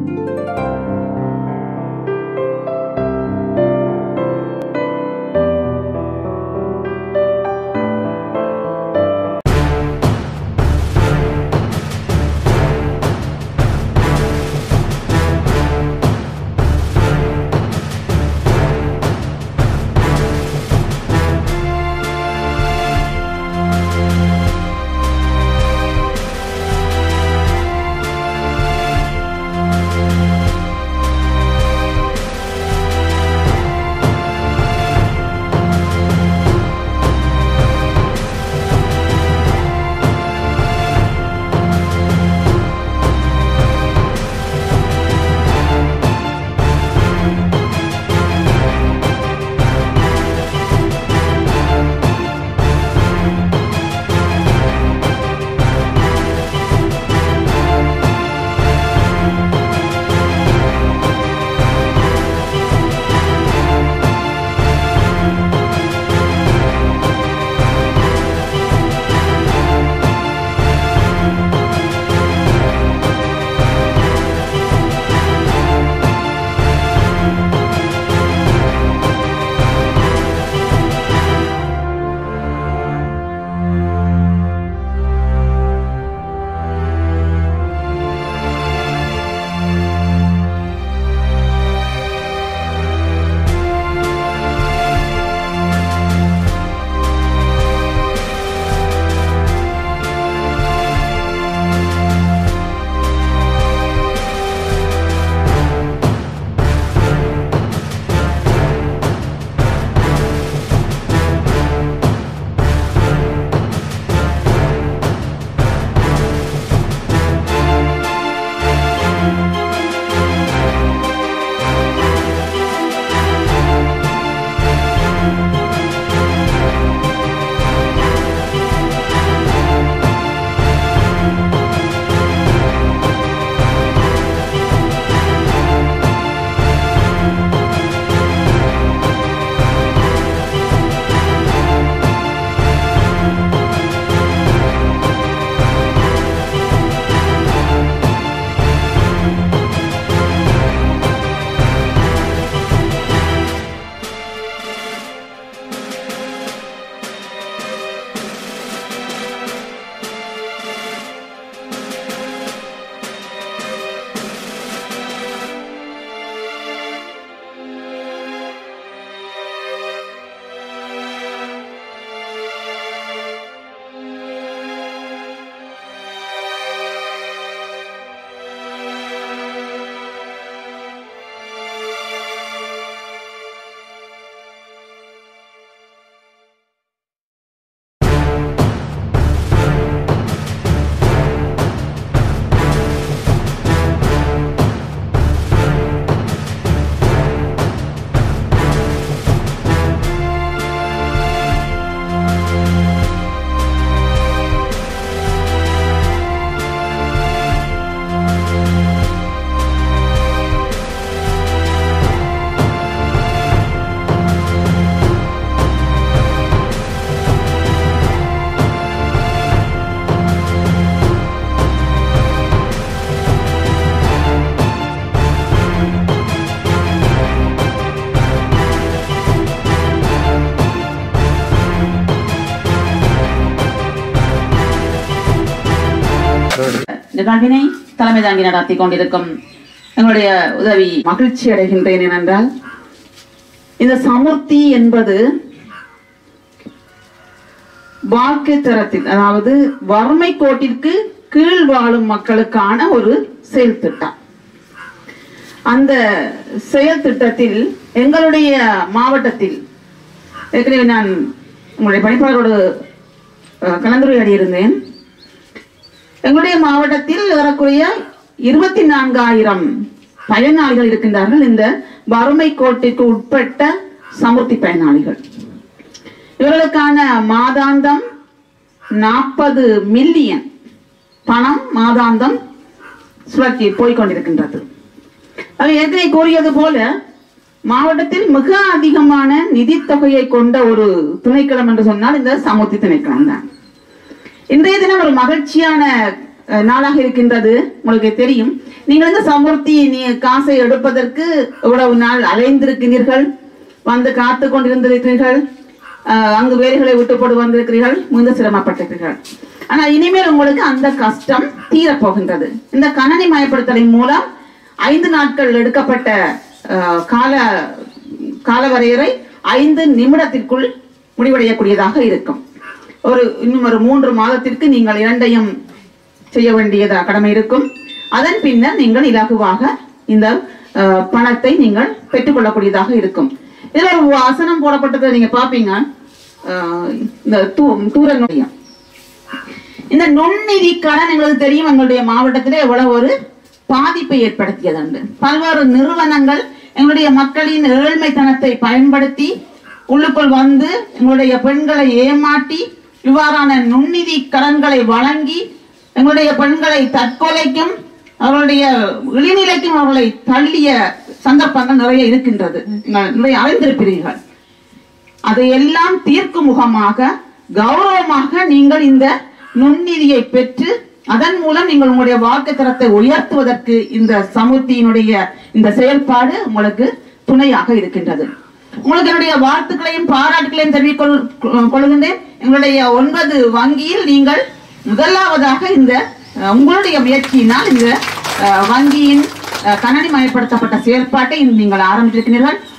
நிகழ்வினை தலைமை தாங்கி நடாத்தி கொண்டிருக்கும் எங்களுடைய உதவி மகிழ்ச்சி அடைகின்றேன் ஏனென்றால் இந்த சமுர்த்தி என்பது வாழ்க்கை தரத்தில் அதாவது வறுமை கோட்டிற்கு கீழ் வாழும் மக்களுக்கான ஒரு செயல் திட்டம் அந்த செயல் திட்டத்தில் எங்களுடைய மாவட்டத்தில் ஏற்கனவே நான் உங்களுடைய பணிப்பாளரோடு அஹ், கலந்துரையாடி இருந்தேன் எங்களுடைய மாவட்டத்தில் ஏறக்குறைய இருபத்தி நான்காயிரம் பயனாளிகள் இருக்கின்றார்கள் இந்த வறுமை கோட்டிற்கு உட்பட்ட சமுர்த்தி பயனாளிகள் இவர்களுக்கான மாதாந்தம் நாற்பது மில்லியன் பணம் மாதாந்தம் சுழற்சி போய்கொண்டிருக்கின்றது அது ஏற்கனவே கூறியது போல மாவட்டத்தில் மிக அதிகமான நிதி தொகையை கொண்ட ஒரு திணைக்களம் என்று சொன்னால் இந்த சமுர்த்தி திணைக்களம் தான் இன்றைய தினம் ஒரு மகிழ்ச்சியான அஹ், நாளாக இருக்கின்றது உங்களுக்கு தெரியும் நீங்கள் இந்த சமுர்த்தி நீ காசை எடுப்பதற்கு இவ்வளவு நாள் அலைந்திருக்கிறீர்கள் வந்து காத்து கொண்டிருந்திருக்கிறீர்கள் அஹ், அங்கு வேலைகளை விட்டு போட்டு வந்திருக்கிறீர்கள் மிகுந்த சிரமப்பட்டிருக்கிறீர்கள் ஆனா இனிமேல் உங்களுக்கு அந்த கஷ்டம் தீரப்போகின்றது இந்த கணனி மயப்படுத்தலின் மூலம் ஐந்து நாட்கள் எடுக்கப்பட்ட அஹ், கால காலவரையறை ஐந்து நிமிடத்திற்குள் முடிவடையக்கூடியதாக இருக்கும் ஒரு இன்னும் ஒரு மூன்று மாதத்திற்கு நீங்கள் இரண்டையும் செய்ய வேண்டியதா கடமை இருக்கும் அதன் பின்னர் நீங்கள் இலகுவாக இந்த அஹ், பணத்தை நீங்கள் பெற்றுக்கொள்ளக்கூடியதாக இருக்கும் இதுல ஒரு வசனம் போடப்பட்டதை நீங்க பாப்பீங்க அஹ், இந்த தூ தூர நுழையம் இந்த நுண்நிதி கடன் எங்களுக்கு தெரியும் எங்களுடைய மாவட்டத்திலே எவ்வளவு ஒரு பாதிப்பை ஏற்படுத்தியது உண்டு பல்வேறு நிறுவனங்கள் எங்களுடைய மக்களின் ஏழ்மைத்தனத்தை பயன்படுத்தி உள்ளுக்குள் வந்து எங்களுடைய பெண்களை ஏமாற்றி இவ்வாறான நுண்நிதி கடன்களை வழங்கி எங்களுடைய பெண்களை தற்கொலைக்கும் அவர்களுடைய இழிநிலைக்கும் அவர்களை தள்ளிய சந்தர்ப்பங்கள் நிறைய இருக்கின்றது நீங்கள் நிறைய அறிந்திருப்பீர்கள் அதையெல்லாம் தீர்க்கும் முகமாக கௌரவமாக நீங்கள் இந்த நுண்ணிதியை பெற்று அதன் மூலம் நீங்கள் உங்களுடைய வாழ்க்கை தரத்தை உயர்த்துவதற்கு இந்த சமுத்தியினுடைய இந்த செயல்பாடு உங்களுக்கு துணையாக இருக்கின்றது உங்களுக்கு என்னுடைய வாழ்த்துக்களையும் பாராட்டுகளையும் தெரிவிக்கொள் கொள்கின்றேன் எங்களுடைய ஒன்பது வங்கியில் நீங்கள் முதலாவதாக இந்த அஹ், உங்களுடைய முயற்சியினால் இந்த அஹ், வங்கியின் அஹ், கணனி மயப்படுத்தப்பட்ட செயல்பாட்டை நீங்கள் ஆரம்பித்திருக்கிறீர்கள்